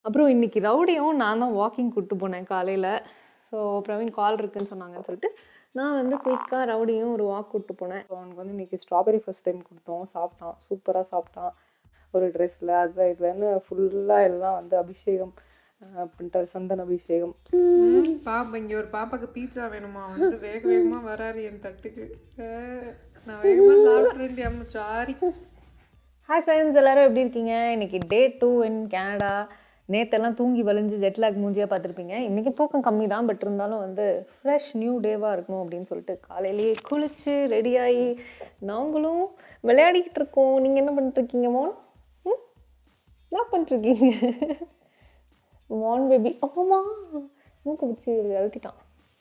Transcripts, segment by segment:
அப்புறம் இன்னைக்கு ரவுடியும் நான் தான் வாக்கிங் கூப்பிட்டு போனேன் காலையில் ஸோ பிரவீன் கால் இருக்குன்னு சொன்னாங்கன்னு சொல்லிட்டு நான் வந்து குயிக்காக ரவுடியும் ஒரு வாக் கூப்பிட்டு போனேன் ஸோ அவனுக்கு வந்து இன்னைக்கு ஸ்ட்ராபெரி ஃபர்ஸ்ட் டைம் கொடுத்தோம் சாப்பிட்டான் சூப்பராக சாப்பிட்டான் ஒரு ட்ரெஸ்ஸில் அது இதுன்னு ஃபுல்லாக எல்லாம் வந்து அபிஷேகம் அஹ், பண்ணிட்டாரு சந்தன அபிஷேகம் பாப்பா இங்க ஒரு பாப்பாக்கு பீட்சா வேணுமா வந்து வேக வேகமா வராரு என் தட்டுக்கு அஹ், நான் வேகமா சாப்பிட்றேன் அம்மா சாரி ஹாய் ஃப்ரெண்ட்ஸ் எல்லாரும் எப்படி இருக்கீங்க இன்னைக்கு டே டூ இன் கனடா நேத்தெல்லாம் தூங்கி வலிஞ்சு ஜெட்லாக் மூஞ்சியாக பார்த்துருப்பீங்க இன்றைக்கி தூக்கம் கம்மி தான் பட் இருந்தாலும் வந்து ஃப்ரெஷ் நியூ டேவாக இருக்கணும் அப்படின்னு சொல்லிட்டு காலையிலேயே குளிச்சு ரெடியாகி நாங்களும் விளையாடிக்கிட்டு இருக்கோம் நீங்கள் என்ன பண்ணிட்டு இருக்கீங்க மோன் ம்? என்ன பண்ணிட்டுருக்கீங்க மான் பேபி ஆமா மூக்கு பிடிச்சி அழுத்திட்டான்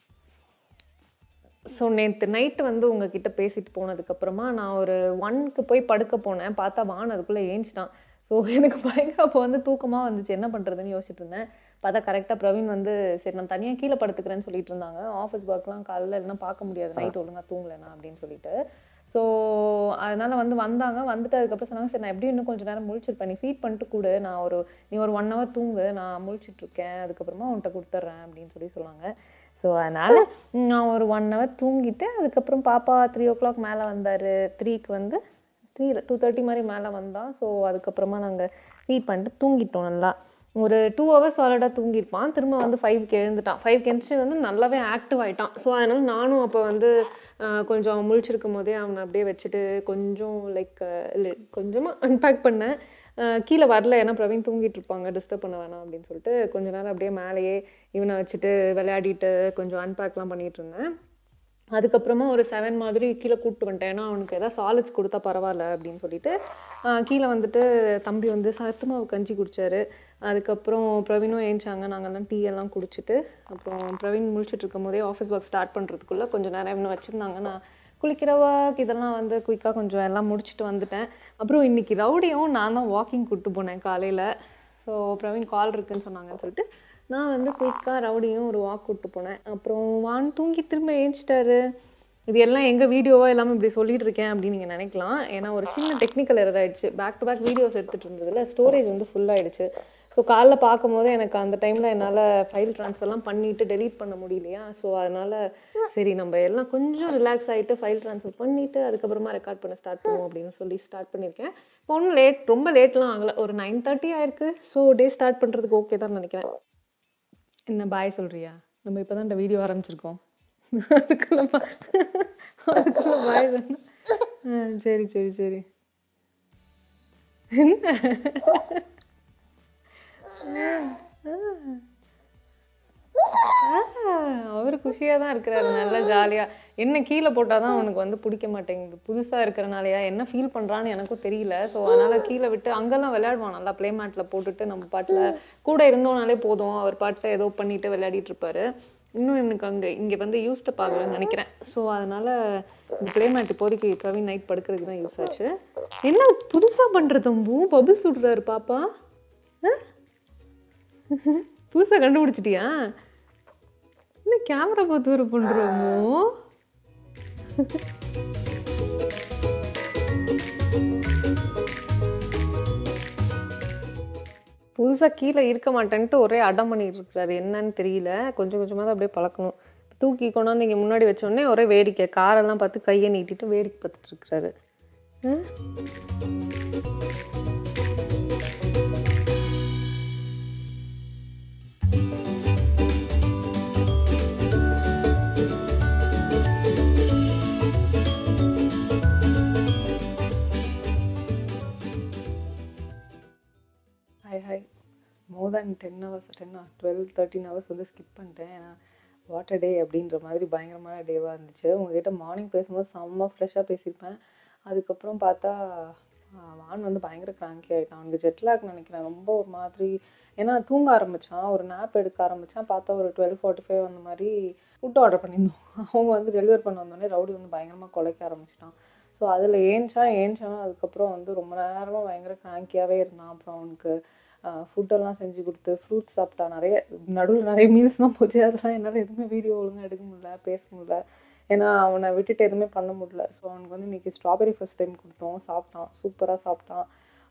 ஸோ நேற்று நைட்டு வந்து உங்ககிட்ட பேசிட்டு போனதுக்கப்புறமா நான் ஒரு ஒன்க்கு போய் படுக்க போனேன் பார்த்தா வான் அதுக்குள்ளே ஏஞ்சிட்டான் ஸோ எனக்கு பயங்கர அப்போ வந்து தூக்கமாக வந்துச்சு என்ன பண்ணுறதுன்னு யோசிச்சுட்டு இருந்தேன் பார்த்தா கரெக்டாக பிரவீன் வந்து சரி நான் தனியாக கீழே படுத்துக்கிறேன்னு சொல்லிட்டு இருந்தாங்க ஆஃபீஸ் ஒர்க்லாம் காலையில் இல்லைன்னா பார்க்க முடியாது நைட் ஒழுங்காக தூங்கலைனா அப்படின்னு சொல்லிட்டு ஸோ அதனால் வந்து வந்தாங்க வந்துட்டு அதுக்கப்புறம் சொன்னாங்க சரி நான் எப்படியும் இன்னும் கொஞ்சம் நேரம் முழிச்சிருப்பேன் நீ ஃபீட் பண்ணிட்டு கூட நான் ஒரு நீ ஒரு ஒன் ஹவர் தூங்கு நான் முழிச்சிட்டு இருக்கேன் அதுக்கப்புறமா உன்கிட்ட கொடுத்துட்றேன் அப்படின்னு சொல்லி சொன்னாங்க ஸோ அதனால் நான் ஒரு ஒன் ஹவர் தூங்கிட்டு அதுக்கப்புறம் பாப்பா த்ரீ ஓ கிளாக் மேலே வந்தார் த்ரீக்கு வந்து த்ரீ டூ தேர்ட்டி மாதிரி மேலே வந்தான் ஸோ அதுக்கப்புறமா நாங்கள் ஃபீட் பண்ணிட்டு தூங்கிட்டோம் நல்லா ஒரு டூ ஹவர்ஸ் சாலிடாக தூங்கியிருப்பான் திரும்ப வந்து ஃபைவ்க்கு எழுந்துட்டான் ஃபைவ்க்கு எழுந்துச்சு வந்து நல்லாவே ஆக்டிவ் ஆகிட்டான் ஸோ அதனால் நானும் அப்போ வந்து ஆஹ், கொஞ்சம் அவன் முழிச்சிருக்கும் போதே அவனை அப்படியே வச்சுட்டு கொஞ்சம் லைக் கொஞ்சமாக அன்பேக் பண்ணேன் ஆஹ், கீழே வரல ஏன்னா பிரவீன் தூங்கிட்டு இருப்பாங்க டிஸ்டர்ப் பண்ண வேணாம் அப்படின்னு சொல்லிட்டு கொஞ்ச நேரம் அப்படியே மேலேயே இவனை வச்சுட்டு விளையாடிட்டு கொஞ்சம் அன்பேக்லாம் பண்ணிட்டு இருந்தேன் அதுக்கப்புறமா ஒரு செவன் மாதிரி கீழே கூப்பிட்டு வந்துட்டேன் ஏன்னா அவனுக்கு ஏதாவது சாலிட்ஸ் கொடுத்தா பரவாயில்ல அப்படின்னு சொல்லிட்டு ஆஹ் கீழே வந்துட்டு தம்பி வந்து சத்து மாவு கஞ்சி குடிச்சாரு அதுக்கப்புறம் பிரவீனும் ஏஞ்சாங்க நாங்கெல்லாம் டீ எல்லாம் குடிச்சிட்டு அப்புறம் பிரவீன் முழிச்சிட்டு இருக்கும் போதே ஆஃபீஸ் ஒர்க் ஸ்டார்ட் பண்ணுறதுக்குள்ளே கொஞ்சம் நேரம் இன்னும் வச்சுருந்தாங்க நான் குளிக்கிற ஒர்க் இதெல்லாம் வந்து குயிக்காக கொஞ்சம் எல்லாம் முடிச்சுட்டு வந்துட்டேன் அப்புறம் இன்னைக்கு ரவுடியும் நான் தான் வாக்கிங் கூப்பிட்டு போனேன் காலையில் ஸோ பிரவீன் கால் இருக்குன்னு சொன்னாங்கன்னு சொல்லிட்டு நான் வந்து குயிக்காக ரவுடியும் ஒரு வாக் கூப்பிட்டு போனேன் அப்புறம் வான் தூங்கி திரும்ப ஏஞ்சிட்டாரு இது எல்லாம் எங்கள் வீடியோவாக எல்லாமே இப்படி சொல்லிட்டு இருக்கேன் அப்படின்னு நீங்கள் நினைக்கலாம் ஏன்னா ஒரு சின்ன டெக்னிக்கல் எரர் ஆயிடுச்சு பேக் டு பேக் வீடியோஸ் எடுத்துகிட்டு இருந்ததுல ஸ்டோரேஜ் வந்து full ஆயிடுச்சு ஸோ காலைல பார்க்கும்போது எனக்கு அந்த டைமில் என்னால் ஃபைல் ட்ரான்ஸ்ஃபர்லாம் பண்ணிட்டு டெலீட் பண்ண முடியலையா ஸோ அதனால் சரி நம்ம எல்லாம் கொஞ்சம் ரிலாக்ஸ் ஆகிட்டு ஃபைல் ட்ரான்ஸ்ஃபர் பண்ணிவிட்டு அதுக்கப்புறமா ரெக்கார்ட் பண்ண ஸ்டார்ட் பண்ணுவோம் அப்படின்னு சொல்லி ஸ்டார்ட் பண்ணியிருக்கேன் இப்போ ஒன்றும் லேட் ரொம்ப லேட்லாம் ஆகலை ஒரு நைன் தேர்ட்டி ஆயிருக்கு ஸோ டே ஸ்டார்ட் பண்ணுறதுக்கு ஓகே தான் நினைக்கிறேன் என்ன பாய் சொல்றியா நம்ம இப்போ தான் இந்த வீடியோ ஆரம்பிச்சிருக்கோம் அதுக்குள்ள பா- அதுக்குள்ள பாய் தானே ஆ, சரி சரி சரி என்ன அவர் குஷியாக தான் இருக்கிறாரு நல்லா ஜாலியாக என்ன கீழே போட்டால் தான் அவனுக்கு வந்து பிடிக்க மாட்டேங்குது புதுசாக இருக்கிறனாலயா என்ன ஃபீல் பண்ணுறான்னு எனக்கும் தெரியல ஸோ அதனால் கீழே விட்டு அங்கெல்லாம் விளையாடுவான் நல்லா ப்ளே மேட்டில் போட்டுட்டு நம்ம பாட்டில் கூட இருந்தோம்னாலே போதும் அவர் பாட்டில் ஏதோ பண்ணிட்டு விளையாடிட்டு இருப்பாரு இன்னும் எனக்கு அங்கே இங்கே வந்து யூஸ்ட பார்க்கலன்னு நினைக்கிறேன் ஸோ அதனால் இந்த ப்ளே மேட் இப்போதைக்கு பிரவீன் நைட் படுக்கிறதுக்கு தான் யூஸ் ஆச்சு என்ன புதுசாக பண்ணுற தம்பு பபிள் சுடுறாரு பாப்பா ஆ? புதுசாக கண்டுபிடிச்சிட்டியா என்ன கேமரா பார்த்து வர பண்ணுறோமோ புதுசாக கீழே இருக்க மாட்டேன்ட்டு ஒரே அடம் பண்ணிட்டு இருக்காரு என்னன்னு தெரியல கொஞ்சம் கொஞ்சமாக தான் அப்படியே பழக்கணும் தூக்கி கொண்டாந்து இங்கே முன்னாடி வச்ச உடனே ஒரே வேடிக்கை காரெல்லாம் பார்த்து கையை நீட்டிட்டு வேடிக்கை பார்த்துட்டு இருக்கிறாரு hi hi more than ten hours ten twelve thirteen hours வந்து ஸ்கிப் பண்ணிட்டேன் ஏன்னா வாட்டர் டே அப்படின்ற மாதிரி பயங்கரமான டேவாக இருந்துச்சு உங்ககிட்ட மார்னிங் பேசும்போது செம்ம ஃப்ரெஷ்ஷாக பேசியிருப்பேன் அதுக்கப்புறம் பார்த்தா ஆஹ், வான் வந்து பயங்கர கிராங்கி ஆகிட்டான் அவனுக்கு ஜெட்லாக் நினைக்கிறேன் ரொம்ப ஒரு மாதிரி ஏன்னா தூங்க ஆரம்பித்தான் ஒரு நேப் எடுக்க ஆரம்பித்தான் பார்த்தா ஒரு டுவெல் ஃபார்ட்டி ஃபைவ் அந்த மாதிரி ஃபுட் ஆர்டர் பண்ணியிருந்தோம் அவங்க வந்து டெலிவர் பண்ண வந்தோடனே ரவுடி வந்து பயங்கரமாக குலைக்க ஆரம்பிச்சிட்டான் ஸோ அதில் ஏஞ்சான் ஏஞ்சான் அதுக்கப்புறம் வந்து ரொம்ப நேரமாக பயங்கர கிராங்கியாகவே இருந்தான் அப்புறம் அவனுக்கு ஃபுட்டெல்லாம் செஞ்சு கொடுத்து ஃப்ரூட்ஸ் சாப்பிட்டா நிறைய நடுவில் நிறைய மீல்ஸ்லாம் போச்சு அதெல்லாம் என்னால் எதுவுமே வீடியோ ஒழுங்காக எடுக்க முடியல பேச முடியல ஏன்னா அவனை விட்டுட்டு எதுவுமே பண்ண முடியல ஸோ அவனுக்கு வந்து இன்னைக்கு ஸ்ட்ராபெரி ஃபர்ஸ்ட் டைம் கொடுத்தோம் சாப்பிட்டான் சூப்பராக சாப்பிட்டான்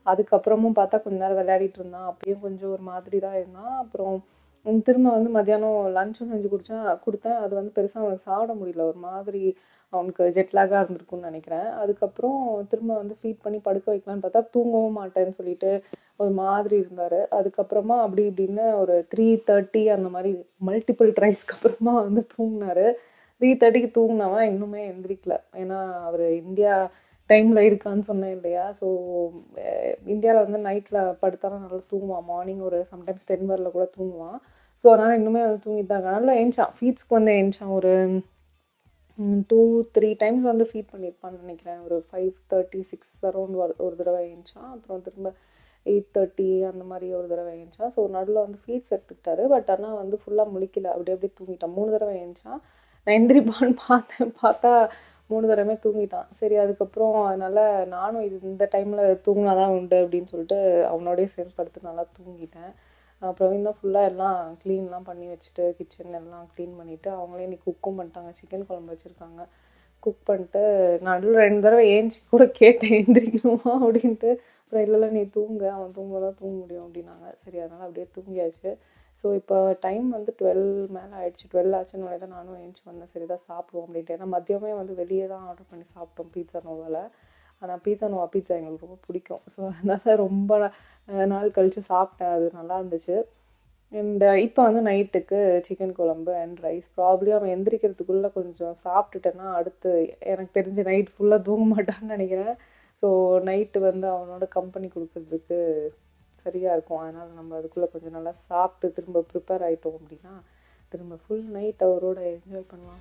அதுக்கப்புறமும் பார்த்தா கொஞ்ச நேரம் விளையாடிட்டு இருந்தான் அப்பயும் கொஞ்சம் ஒரு மாதிரி தான் இருந்தான் அப்புறம் உம் திரும்ப வந்து மத்தியானம் லஞ்சும் செஞ்சு குடிச்சா கொடுத்தேன் அது வந்து பெருசாக அவனுக்கு சாப்பிட முடியல ஒரு மாதிரி அவனுக்கு ஜெட்லாகாக இருந்திருக்கும்னு நினைக்கிறேன் அதுக்கப்புறம் திரும்ப வந்து ஃபீட் பண்ணி படுக்க வைக்கலான்னு பார்த்தா தூங்கவும் மாட்டேன்னு சொல்லிட்டு ஒரு மாதிரி இருந்தார் அதுக்கப்புறமா அப்படி இப்படின்னு ஒரு த்ரீ தேர்ட்டி அந்த மாதிரி மல்டிபிள் ட்ரைஸ்க்கு அப்புறமா வந்து தூங்கினாரு த்ரீ தேர்ட்டிக்கு தூங்கினவன் இன்னுமே எந்திரிக்கல ஏன்னா அவர் இந்தியா டைமில் இருக்கான்னு சொன்னேன் இல்லையா ஸோ இந்தியாவில் வந்து நைட்டில் படுத்தாலும் நல்லா தூங்குவான் மார்னிங் ஒரு சம்டைம்ஸ் டென் வரல கூட தூங்குவான் ஸோ அதனால் இன்னுமே வந்து தூங்கிட்டு தான் இருக்கான். நல்லா ஏஞ்சான் ஃபீட்ஸ்க்கு வந்து ஏஞ்சான் ஒரு டூ த்ரீ டைம்ஸ் வந்து ஃபீட் பண்ணியிருப்பான்னு நினைக்கிறேன் ஒரு ஃபைவ் தேர்ட்டி சிக்ஸ் அரௌண்ட் ஒரு ஒரு தடவை ஏஞ்சான் அப்புறம் திரும்ப எயிட் தேர்ட்டி அந்த மாதிரி ஒரு தடவை ஏஞ்சான் ஸோ நடுவில் வந்து ஃபீட்ஸ் எடுத்துக்கிட்டாரு பட் ஆனால் வந்து ஃபுல்லாக முழிக்கல அப்படி அப்படியே தூங்கிட்டான் மூணு தடவை ஏஞ்சான் நான் எந்திரிப்பான்னு பார்த்தேன் பார்த்தா மூணு தடவை தூங்கிட்டான் சரி அதுக்கப்புறம் அதனால நானும் இது இந்த டைமில் தூங்கினாதான் உண்டு அப்படின்னு சொல்லிட்டு அவனோடய சேர்ந்து படுத்து நல்லா தூங்கிட்டேன் அஹ் பிரவீன் தான் ஃபுல்லாக எல்லாம் க்ளீன்லாம் பண்ணி வச்சுட்டு கிச்சன் எல்லாம் க்ளீன் பண்ணிவிட்டு அவங்களே இன்னைக்கு குக்கும் பண்ணிட்டாங்க சிக்கன் குழம்பு வச்சுருக்காங்க குக் பண்ணிட்டு நடுவில் ரெண்டு தடவை ஏஞ்சி கூட கேட்டேன் எந்திரிக்கணுமா அப்படின்ட்டு அப்புறம் இல்லை இல்லை நீ தூங்க அவன் தூங்க தான் தூங்க முடியும் அப்படின்னாங்க சரி அதனால் அப்படியே தூங்கியாச்சு ஸோ இப்போ டைம் வந்து டுவெல் மேலே ஆயிடுச்சு டுவெல் ஆச்சுன்னு உடனே தான் நானும் ஏஞ்சி வந்தேன் சரி தான் சாப்பிடுவோம் அப்படின்ட்டு ஏன்னா மதியமே வந்து வெளியே தான் ஆர்டர் பண்ணி சாப்பிட்டோம் பீட்சா நோவால் ஆனால் பீட்சா நோவா பீட்சா எங்களுக்கு ரொம்ப பிடிக்கும் ஸோ அதனால் ரொம்ப அஹ், நாள் கழித்து சாப்பிட்டேன் அது நல்லா இருந்துச்சு அண்ட் இப்போ வந்து நைட்டுக்கு சிக்கன் குழம்பு அண்ட் ரைஸ் ப்ராப்ளி அவன் எந்திரிக்கிறதுக்குள்ளே கொஞ்சம் சாப்பிட்டுட்டேன்னா அடுத்து எனக்கு தெரிஞ்சு நைட் ஃபுல்லாக தூங்க மாட்டான்னு நினைக்கிறேன் ஸோ நைட்டு வந்து அவனோட கம்பெனி கொடுக்கறதுக்கு சரியாக இருக்கும் அதனால் நம்ம அதுக்குள்ளே கொஞ்சம் நல்லா சாப்பிட்டு திரும்ப ப்ரிப்பேர் ஆகிட்டோம் அப்படின்னா திரும்ப ஃபுல் நைட் அவரோட என்ஜாய் பண்ணலாம்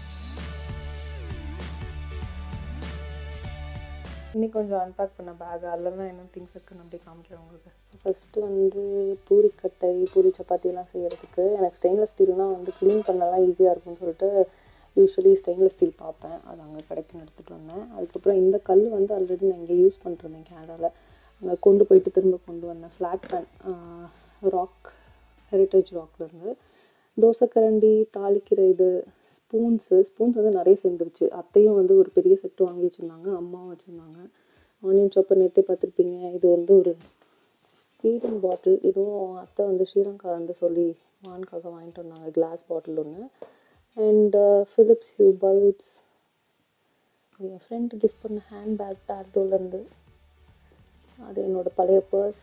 இன்னைக்கு கொஞ்சம் அன்பேக் பண்ண பேக் அதில் தான் என்ன திங்ஸ் இருக்குன்னு அப்படி காமிக்கிறேன் உங்களுக்கு ஃபஸ்ட்டு வந்து பூரிக்கட்டை பூரி சப்பாத்திலாம் செய்யறதுக்கு எனக்கு ஸ்டெயின்லெஸ் ஸ்டீல்னால் வந்து க்ளீன் பண்ணலாம் ஈஸியாக இருக்கும்னு சொல்லிட்டு யூஸ்வலி ஸ்டெயின்லெஸ் ஸ்டீல் பார்ப்பேன் அது அங்கே கிடைக்குன்னு எடுத்துகிட்டு வந்தேன் அதுக்கப்புறம் இந்த கல் வந்து ஆல்ரெடி நான் இங்கே யூஸ் பண்ணிருந்தேன் கேனடாவில் அங்கே கொண்டு போயிட்டு திரும்ப கொண்டு வந்தேன் ஃப்ளாட் ஃபேன் ராக் ஹெரிட்டேஜ் ராக்லேருந்து தோசைக்கரண்டி தாளிக்கிற இது ஸ்பூன்ஸு ஸ்பூன்ஸ் வந்து நிறைய சேர்ந்துருச்சு அத்தையும் வந்து ஒரு பெரிய செட்டு வாங்கி வச்சுருந்தாங்க அம்மாவும் வச்சுருந்தாங்க ஆனியன் சாப்பர் நேற்றே பார்த்துருப்பீங்க இது வந்து ஒரு ஃபீடிங் பாட்டில் இதுவும் அத்தை வந்து ஸ்ரீலங்கா வந்து சொல்லி வான்காக வாங்கிட்டு வந்தாங்க கிளாஸ் பாட்டில் ஒன்று அண்ட் ஃபிலிப்ஸ் ஹியூ பல்ப்ஸ் இது என் ஃப்ரெண்ட் கிஃப்ட் பண்ண ஹேண்ட் பேக் பேக்டோலேருந்து அது என்னோட பழைய பர்ஸ்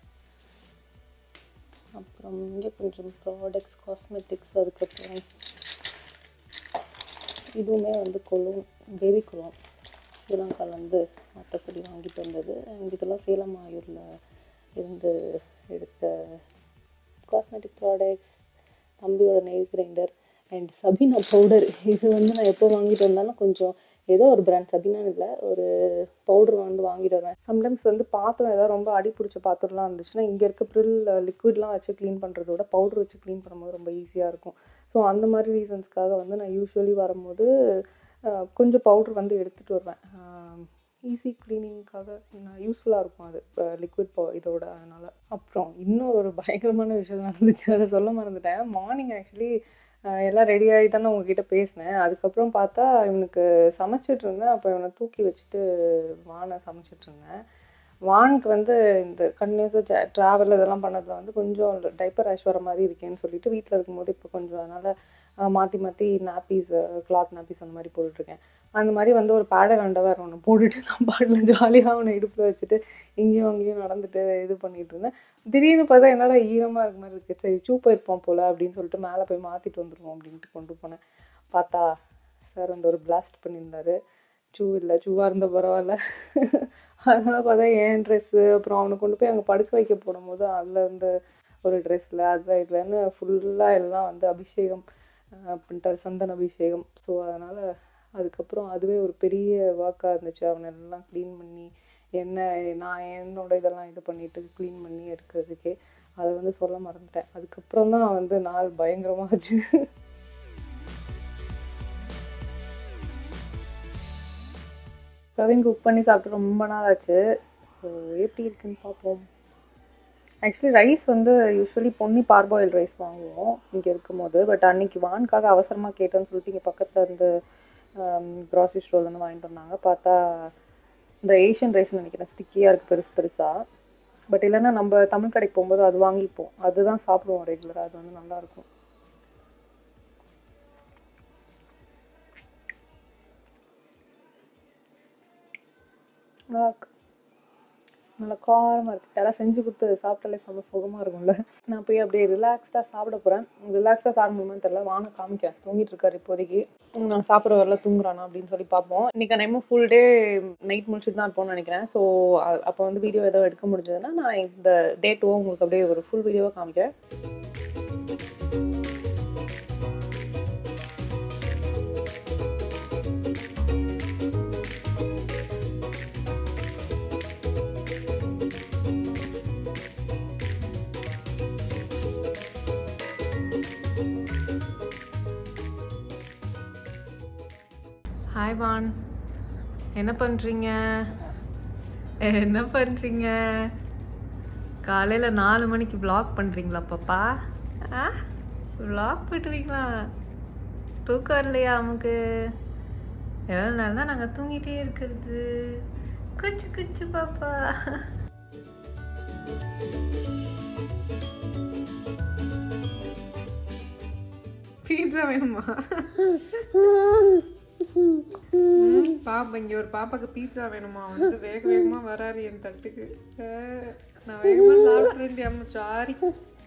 அப்புறம் இங்கே கொஞ்சம் ப்ராடக்ட்ஸ் காஸ்மெட்டிக்ஸ் அதுக்கப்புறம் இதுவுமே வந்து கொலும் பேபி கொலம் ஸ்ரீலங்காலேருந்து அத்தை சொல்லி வாங்கிட்டு வந்தது அண்ட் இதெல்லாம் சேலம் ஆயூரில் இருந்து எடுத்த காஸ்மெட்டிக் ப்ராடக்ட்ஸ் தம்பியோட nail grinder and Sabena powder இது வந்து நான் எப்போ வாங்கிட்டு வந்தாலும் கொஞ்சம் ஏதோ ஒரு பிராண்ட் சபீனான்னு இல்லை ஒரு பவுடர் வந்து வாங்கிட்டு வருவேன் சம்டைம்ஸ் வந்து பாத்திரம் ஏதாவது ரொம்ப அடி பிடிச்ச பாத்திரம்லாம் இருந்துச்சுன்னா இங்கே இருக்க ப்ரில் லிக்விட்லாம் வச்சு க்ளீன் பண்ணுறத விட பவுடர் வச்சு க்ளீன் பண்ணும்போது ரொம்ப ஈஸியாக இருக்கும் ஸோ அந்த மாதிரி ரீசன்ஸ்க்காக வந்து நான் யூஸ்வலி வரும்போது அஹ், கொஞ்சம் பவுடர் வந்து எடுத்துகிட்டு வருவேன் ஈஸி க்ளீனிங்க்காக நான் யூஸ்ஃபுல்லாக இருக்கும் அது லிக்விட் பவு இதோட அதனால் அப்புறம் இன்னொரு ஒரு பயங்கரமான விஷயம் நடந்துச்சு அதை சொல்ல மறந்துட்டேன் மார்னிங் ஆக்சுவலி எல்லாம் ரெடி ஆகி தானே உங்ககிட்ட பேசினேன் அதுக்கப்புறம் பார்த்தா இவனுக்கு சமைச்சிட்டு இருந்தேன் அப்போ இவனை தூக்கி வச்சுட்டு வானை சமைச்சிட்டு இருந்தேன் வானுக்கு வந்து இந்த கண்டினியூஸாக ட்ராவல் இதெல்லாம் பண்ணதில் வந்து கொஞ்சம் டைப்பர் ரேஷ் வர மாதிரி இருக்கேன்னு சொல்லிட்டு வீட்டில் இருக்கும்போது இப்போ கொஞ்சம் அதனால் மாற்றி மாற்றி நாப்பீஸ் கிளாத் நாப்பீஸ் அந்த மாதிரி போட்டுட்ருக்கேன் அந்த மாதிரி வந்து ஒரு பேடல் அண்டவர் ஒன்று போட்டுட்டு நான் பாட்டில் ஜாலியாக அவனை இடுப்பில் வச்சுட்டு இங்கேயும் அங்கேயும் நடந்துட்டு இது பண்ணிட்டு இருந்தேன் திடீர்னு பார்த்தா என்னடா ஈரமாக இருக்க மாதிரி இருக்குது சரி சூ போயிருப்போம் போல் அப்படின்னு சொல்லிட்டு மேலே போய் மாற்றிட்டு வந்துடுவோம் அப்படின்ட்டு கொண்டு போனேன் பார்த்தா சார் வந்து ஒரு பிளாஸ்ட் பண்ணியிருந்தாரு ஷூ இல்லை ஷூவாக இருந்த பரவாயில்ல அதனால் பார்த்தா என் ட்ரெஸ்ஸு அப்புறம் அவனை கொண்டு போய் அங்கே படுக்க வைக்க போடும்போது அதில் இருந்த ஒரு ட்ரெஸ்ஸில் அதில் இதுலன்னு ஃபுல்லாக எல்லாம் வந்து அபிஷேகம் பண்ணிட்டார் சந்தன அபிஷேகம் ஸோ அதனால் அதுக்கப்புறம் அதுவே ஒரு பெரிய ஒர்க்காக இருந்துச்சு அவனை எல்லாம் க்ளீன் பண்ணி என்ன நான் என்னோட இதெல்லாம் இது பண்ணிட்டு க்ளீன் பண்ணி எடுக்கிறதுக்கே அதை வந்து சொல்ல மறந்துட்டேன் அதுக்கப்புறம் தான் வந்து நாள் பயங்கரமாச்சு பிரவீன் குக் பண்ணி சாப்பிட்டு ரொம்ப நாள் ஆச்சு ஸோ எப்படி இருக்குன்னு பார்ப்போம் ஆக்சுவலி ரைஸ் வந்து யூஸ்வலி பொன்னி பார்பாயில் ரைஸ் வாங்குவோம் இங்கே இருக்கும்போது பட் அன்னைக்கு வான்காக அவசரமாக கேட்டேன்னு சொல்லிட்டு இங்கே பக்கத்தில் இருந்து க்ராசரி ஸ்டோர்லேருந்து வாங்கிட்டு வந்தாங்க பார்த்தா இந்த ஏஷியன் ரைஸ் நினைக்கிறேன் ஸ்டிக்கியாக இருக்குது பெருசு பெருசாக பட் இல்லைன்னா நம்ம தமிழ் கடைக்கு போகும்போது அது வாங்கிப்போம் அதுதான் சாப்பிடுவோம் ரெகுலராக அது வந்து நல்லாயிருக்கும் நல்லா இருக்கு நல்லா காரமாக இருக்குது யாராவது செஞ்சு கொடுத்து சாப்பிட்டாலே செம்ம சுகமாக இருக்கும்ல நான் போய் அப்படியே ரிலாக்ஸ்டாக சாப்பிட போகிறேன் ரிலாக்ஸ்டாக சாப்பிட முடியுமான்னு தெரியல வாங்க காமிக்கிறேன் தூங்கிட்டு இருக்காரு இப்போதைக்கு உம், நான் சாப்பிட்ற வரல தூங்குறானா அப்படின்னு சொல்லி பார்ப்போம் இன்னைக்கு டைமும் ஃபுல் டே நைட் முடிச்சுட்டு தான் இருப்போம்னு நினைக்கிறேன் ஸோ அப்போ வந்து வீடியோ ஏதோ எடுக்க முடிஞ்சதுன்னா நான் இந்த டே டூ உங்களுக்கு அப்படியே ஒரு ஃபுல் வீடியோவாக காமிக்கிறேன் ஹாய் வான் என்ன பண்ணுறீங்க என்ன பண்ணுறீங்க காலையில் நாலு மணிக்கு vlog பண்ணுறீங்களா பாப்பா ஆ vlog பண்ணுறீங்களா தூக்கம் இல்லையா நமக்கு எவ்வளோ நேரம் தான் நாங்கள் தூங்கிட்டே இருக்கிறது குச்சு குச்சு பாப்பா பீட்சா வேணுமா பாப்பா இங்க ஒரு பாப்பாக்கு பீட்சா வேணுமா வந்து வேக வேகமா வராரு என் தட்டுக்கு அஹ், நான் வேகமா சாப்பிட்றேன் அம்மா சாரி